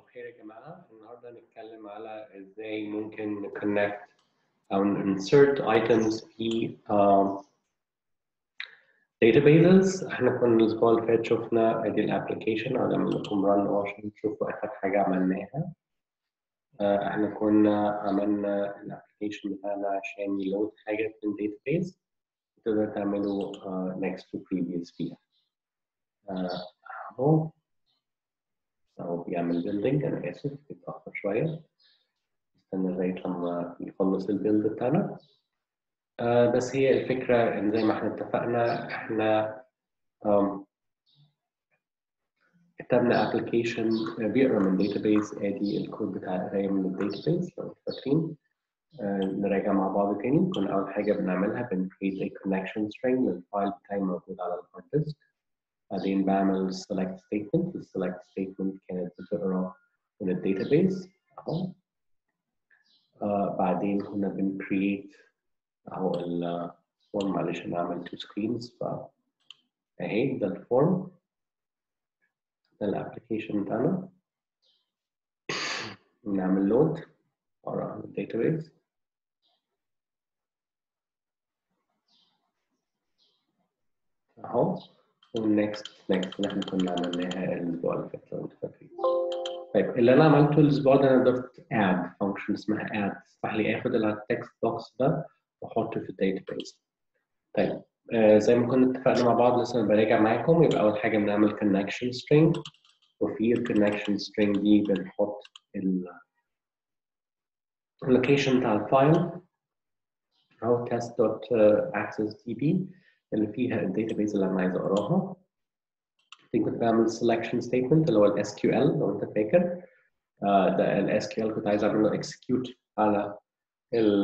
خير يا جماعة النهاردة هنتكلم على ازاي ممكن نكونكت أو insert items في um, databases احنا كنا الأسبوع اللي فات شفنا ادي الابلكيشن هعمل لكم رن عشان تشوفوا آخر حاجة عملناها آه، احنا كنا عملنا الابلكيشن بتاعنا عشان يلود حاجة في الداتابيز تقدر تعملوا uh, next to previous فيها آه، اهو أو بيعمل بيلدينج أنا آسف بيتأخر شوية استنى لغاية لما يخلص البيلد بتاعنا آه بس هي الفكرة إن زي ما احنا اتفقنا احنا um, كتبنا ابلكيشن بيقرا من داتابيز ادي الكود بتاع القرايه من الداتابيز لو انتوا فاكرين آه نراجع مع بعض تاني كنا اول حاجه بنعملها بن create a connection string للفايل بتاعي موجود على الهارد ديسك بعدين بعمل select statement ال select statement كانت بتقرا من الداتابيز اهو آه بعدين كنا بن create اهو الفورم معلش انا عملت two screens ف اهي ده الفورم ده الابلكيشن بتاعنا نعمل لود على الداتابيز اهو والنكست نكست اللي احنا كنا عملناها الاسبوع اللي فات لو انتوا فاكرين طيب اللي انا عملته الاسبوع ده انا ضفت اد فانكشن اسمها اد تسمح لي اخد التكست بوكس ده واحطه في الداتابيز طيب آه زي ما كنا اتفقنا مع بعض لسه براجع معاكم يبقى اول حاجه بنعمل connection string وفي الكونكشن string دي بنحط اللوكيشن بتاع الفايل او test.accessdb اللي فيها الداتابيز اللي انا عايز اقراها كنت بعمل selection statement اللي هو ال SQL لو انت فاكر آه ده ال SQL كنت عايز اعمل له execute على ال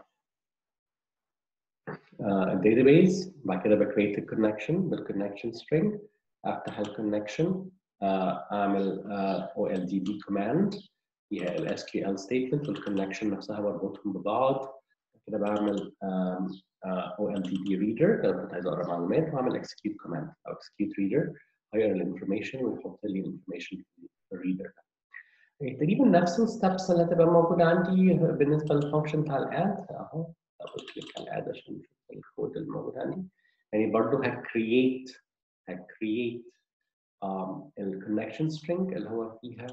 الداتابيز بعد كده بكريت الكونكشن بالكونكشن string افتح الكونكشن اعمل OLDB command فيها ال SQL statement والكونكشن نفسها بربطهم ببعض كده بعمل OLDB reader لو كنت عايز اقرا معلومات واعمل execute command او execute reader غير الانفورميشن ويحط لي الانفورميشن في الريدر ده تقريبا نفس الستبس اللي هتبقى موجوده عندي بالنسبه للفانكشن بتاع الاد اهو دبل كليك على الاد عشان نشوف الكود اللي موجود عندي يعني برضه هكرييت هكرييت الكونكشن سترينج اللي هو فيها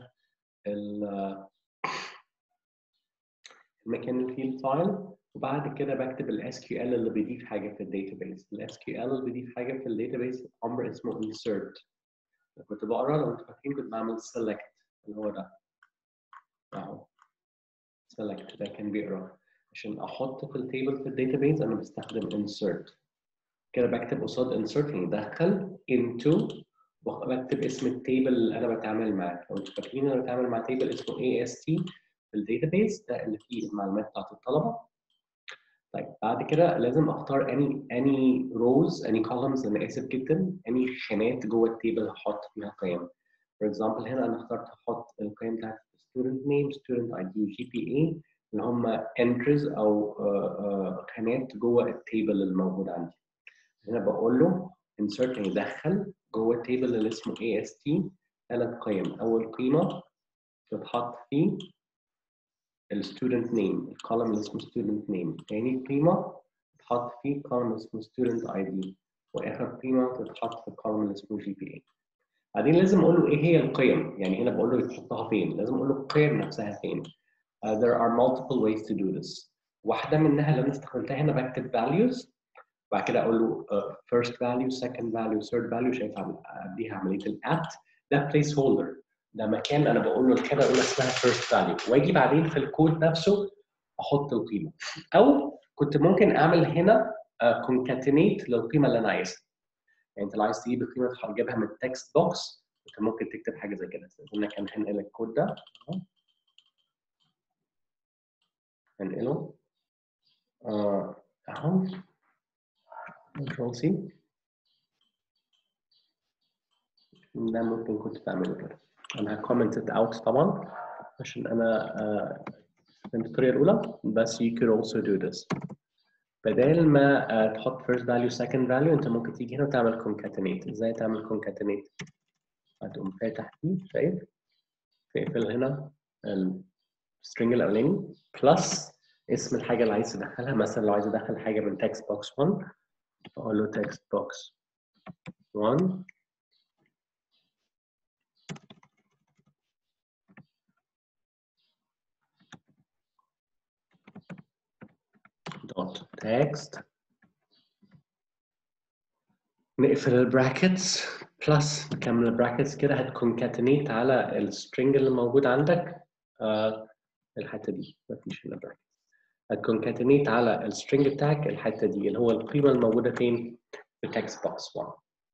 المكان اللي فيه الفايل وبعد كده بكتب الاس كيو ال اللي بيضيف حاجه في الداتابيز الاس كيو ال اللي بيضيف حاجه في الداتابيز امر اسمه insert كنت بقرا لو انتوا فاكرين كنت بعمل select اللي هو ده اهو select ده كان بيقرا عشان احط في التيبل في الداتابيز انا بستخدم insert كده بكتب قصاد insert يعني دخل into وبكتب اسم التيبل اللي انا بتعامل معاه لو انتوا فاكرين انا بتعامل مع تيبل اسمه AST في الداتابيز ده اللي فيه المعلومات بتاعت الطلبه طيب بعد كده لازم اختار any any rows any columns انا اسف جدا any خانات جوه التيبل هحط فيها قيم for example هنا انا اخترت احط القيم بتاعت student name student ID GPA اللي هم entries او خانات جوه التيبل الموجود عندي هنا بقول له insert يدخل جوه التيبل اللي اسمه AST ثلاث قيم اول قيمه تتحط فيه الستودنت نيم الكولم اللي اسمه ستودنت نيم تاني قيمه تتحط فيه كولم اسمه ستودنت اي دي واخر قيمه تتحط في الكولم اللي اسمه جي بي اي بعدين لازم اقول له ايه هي القيم يعني هنا بقول له يحطها فين لازم اقول له القيم نفسها فين uh, there are multiple ways to do this واحده منها اللي انا استخدمتها هنا بكتب values بعد كده اقول له uh, first value second value third value شايف قبليها عمليه الات ده place holder ده مكان انا بقول له الخانه الاولى اسمها first value واجي بعدين في الكود نفسه احط القيمه او كنت ممكن اعمل هنا concatenate للقيمه اللي انا عايزها يعني انت لو عايز تجيب القيمه تجيبها من التكست بوكس انت ممكن تكتب حاجه زي كده قلنا كان هنقل الكود ده هنقله اهو كنترول سي ده ممكن كنت تعمله كده انا هكومنت اوت طبعا عشان انا فهمت الطريقه الاولى بس you could also do this بدل ما uh, تحط first value second value انت ممكن تيجي هنا وتعمل concatenate ازاي تعمل concatenate هتقوم فاتح دي شايف تقفل هنا السترنج الاولاني بلس اسم الحاجه اللي عايز تدخلها مثلا لو عايز ادخل حاجه من text box 1 اقول له text box 1 dot text نقفل البراكتس بلس نكمل البراكتس كده هتكونكاتينيت على السترنج اللي موجود عندك آه الحته دي مفيش هنا براكتس هتكونكاتينيت على السترنج بتاعك الحته دي اللي هو القيمه الموجوده فين في text box 1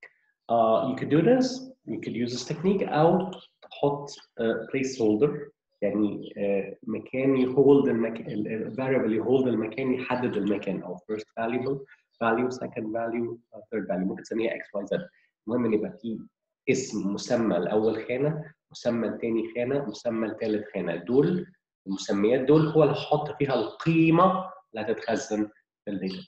uh, you could do this you could use this technique او تحط uh, placeholder يعني uh, مكان يهولد المكان الفاريبل يهولد المكان يحدد المكان او first valuable value second value uh, third value ممكن تسميها x y z المهم ان يبقى في اسم مسمى لاول خانه مسمى لثاني خانه مسمى لثالث خانه دول المسميات دول هو اللي هحط فيها القيمه اللي هتتخزن في الداتا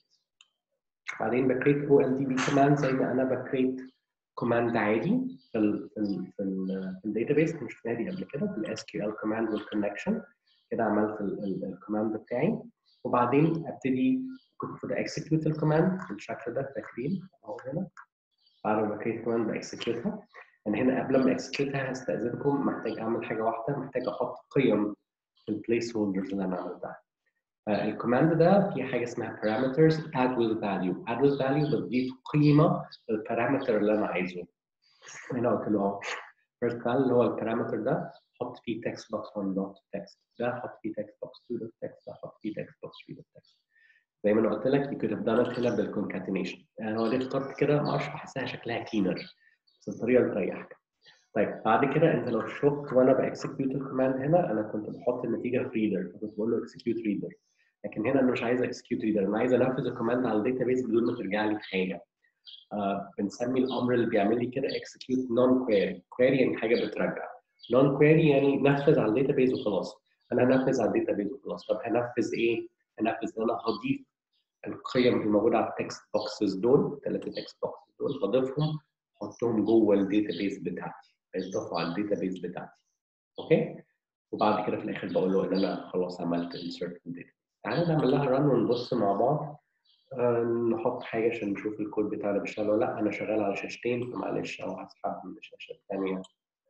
بعدين بكريت او ال دي بي كوماند زي ما انا بكريت كوماند عادي في ال في ال في, ال في الداتابيس مش شفناها دي قبل كده في الاس كيو ال كوماند والكونكشن كده عملت الكوماند بتاعي وبعدين ابتدي كنت المفروض اكسكيوت الكوماند بالشكل ده فاكرين اهو هنا بعد ما بكريت كوماند باكسكيوتها انا هنا قبل ما اكسكيوتها هستاذنكم محتاج اعمل حاجه واحده محتاج احط قيم في البليس هولدرز اللي انا عملتها الكوماند ده في حاجه اسمها parameters add with value add with value بتضيف قيمه للبارامتر اللي انا عايزه هنا قلت له اهو first value اللي هو البارامتر ده حط فيه text box 1 dot text ده حط فيه text box 2 dot text ده حط فيه text box 3 dot text زي ما انا قلت لك you could have done it هنا بالconcatenation يعني هو ليه اخترت كده ما اعرفش بحسها شكلها كلينر بس الطريقه اللي تريحك طيب بعد كده انت لو شفت وانا باكسكيوت الكوماند هنا انا كنت بحط النتيجه في ريدر فكنت بقول له اكسكيوت ريدر لكن هنا انا مش عايز اكسكيوت ريدر انا عايز انفذ الكوماند على الداتا بيس بدون ما ترجع لي حاجه آه بنسمي الامر اللي بيعمل لي كده اكسكيوت نون كويري كويري يعني حاجه بترجع نون كويري يعني نفذ على الداتا بيس وخلاص انا هنفذ على الداتا بيس وخلاص طب هنفذ ايه؟ هنفذ ان انا هضيف القيم الموجوده على التكست بوكسز دول ثلاثه تكست بوكسز دول هضيفهم احطهم جوه الداتا بيس بتاعتي هيتضافوا على الداتا بيس بتاعتي اوكي وبعد كده في الاخر بقول له ان انا خلاص عملت انسرت في الداتا تعالى نعمل لها ران ونبص مع بعض آه نحط حاجه عشان نشوف الكود بتاعنا بيشتغل ولا لا انا شغال على شاشتين فمعلش او هسحب من الشاشه الثانيه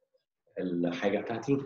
الحاجه بتاعتي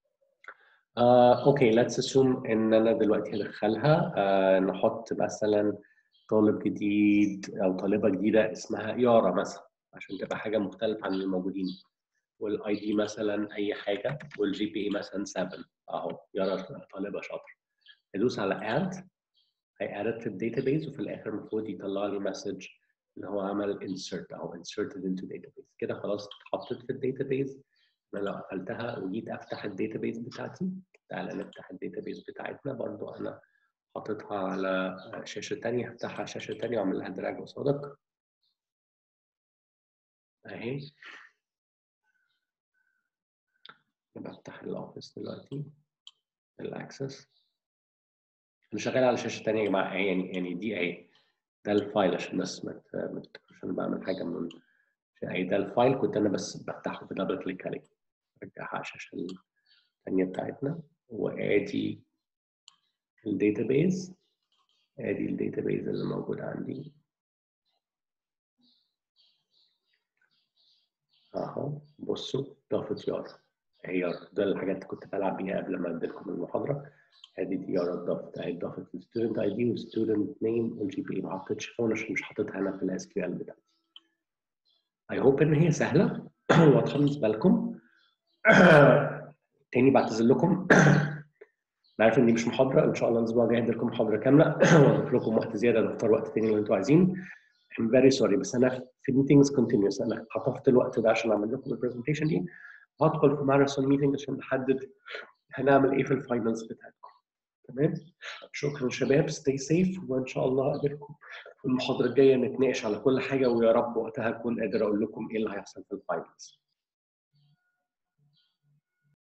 آه، اوكي ليتس اسوم ان انا دلوقتي هدخلها آه، نحط مثلا طالب جديد او طالبه جديده اسمها يارا مثلا عشان تبقى حاجه مختلفه عن الموجودين والاي دي مثلا اي حاجه والجي بي اي مثلا 7 اهو يارا طالبه شاطره ادوس على اد هيأدت في الداتابيز وفي الاخر المفروض يطلع لي مسج اللي هو عمل insert او inserted into database كده خلاص اتحطت في الداتابيز انا لو قفلتها وجيت افتح الداتابيز بتاعتي تعالى نفتح الداتابيز بتاعتنا برضو انا حاططها على شاشه ثانيه هفتحها على شاشه ثانيه واعمل لها دراج قصادك اهي بفتح الاوفيس دلوقتي الاكسس انا شغال على شاشه ثانيه يا جماعه يعني يعني دي اهي ده الفايل عشان بس ما عشان بعمل حاجه من اهي ده الفايل كنت انا بس بفتحه بدبل كليك عليه ارجعها على الشاشه الثانيه بتاعتنا وادي الداتابيز ادي الداتابيز اللي موجود عندي اهو بصوا ضافت يارا هي يارا ده الحاجات اللي كنت بلعب بيها قبل ما اديلكم المحاضره ادي دي يارا اتضافت اهي اتضافت الستودنت اي دي والستودنت نيم والجي بي اي ما حطيتش فون عشان مش حاططها انا في الاس كيو ال بتاعتي اي هوب ان هي سهله واضحه بالنسبه لكم تاني بعتذر لكم انا عارف ان دي مش محاضره ان شاء الله الاسبوع الجاي هدي لكم محاضره كامله واضيف لكم وقت زياده نختار وقت تاني اللي انتوا عايزين I'm very sorry بس انا في meetings continuous انا خطفت الوقت ده عشان اعمل لكم البرزنتيشن دي وهدخل في ماراثون ميتنج عشان نحدد هنعمل ايه في الفاينلز بتاعتكم تمام شكرا شباب stay safe وان شاء الله اقابلكم في المحاضره الجايه نتناقش على كل حاجه ويا رب وقتها اكون قادر اقول لكم ايه اللي هيحصل في الفاينلز